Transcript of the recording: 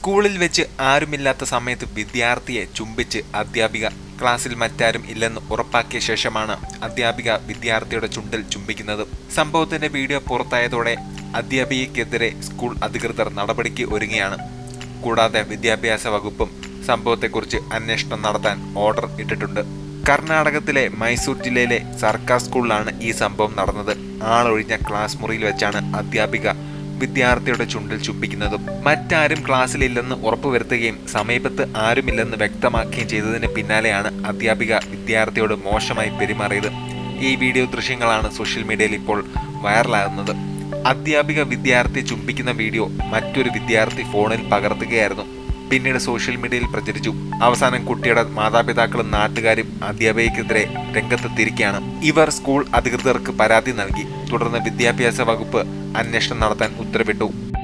സ്കൂളിൽ വെച്ച് ആരുമില്ലാത്ത സമയത്ത് വിദ്യാർത്ഥിയെ ചുംബിച്ച് അധ്യാപിക ക്ലാസ്സിൽ മറ്റാരും ഇല്ലെന്ന് ഉറപ്പാക്കിയ ശേഷമാണ് അധ്യാപിക വിദ്യാർത്ഥിയുടെ ചുണ്ടിൽ ചുംബിക്കുന്നത് സംഭവത്തിന്റെ വീഡിയോ പുറത്തായതോടെ അധ്യാപികയ്ക്കെതിരെ സ്കൂൾ അധികൃതർ നടപടിക്ക് ഒരുങ്ങിയാണ് കൂടാതെ വിദ്യാഭ്യാസ വകുപ്പും സംഭവത്തെക്കുറിച്ച് അന്വേഷണം നടത്താൻ ഓർഡർ ഇട്ടിട്ടുണ്ട് കർണാടകത്തിലെ മൈസൂർ ജില്ലയിലെ സർക്കാർ സ്കൂളിലാണ് ഈ സംഭവം നടന്നത് ആളൊഴിഞ്ഞ ക്ലാസ് മുറിയിൽ വെച്ചാണ് അധ്യാപിക വിദ്യാർത്ഥിയുടെ ചുണ്ടിൽ ചുംബിക്കുന്നതും മറ്റാരും ക്ലാസ്സിലില്ലെന്ന് ഉറപ്പുവരുത്തുകയും സമീപത്ത് ആരുമില്ലെന്ന് വ്യക്തമാക്കുകയും ചെയ്തതിന് പിന്നാലെയാണ് അധ്യാപിക വിദ്യാർത്ഥിയോട് മോശമായി പെരുമാറിയത് ഈ വീഡിയോ ദൃശ്യങ്ങളാണ് സോഷ്യൽ മീഡിയയിൽ ഇപ്പോൾ വൈറലാകുന്നത് അധ്യാപിക വിദ്യാർത്ഥി ചുംബിക്കുന്ന വീഡിയോ മറ്റൊരു വിദ്യാർത്ഥി ഫോണിൽ പകർത്തുകയായിരുന്നു പിന്നീട് സോഷ്യൽ മീഡിയയിൽ പ്രചരിച്ചു അവസാനം കുട്ടിയുടെ മാതാപിതാക്കളും നാട്ടുകാരും അധ്യാപികയ്ക്കെതിരെ രംഗത്തെത്തിയിരിക്കുകയാണ് ഇവർ സ്കൂൾ അധികൃതർക്ക് പരാതി നൽകി തുടർന്ന് വിദ്യാഭ്യാസ വകുപ്പ് അന്വേഷണം നടത്താൻ ഉത്തരവിട്ടു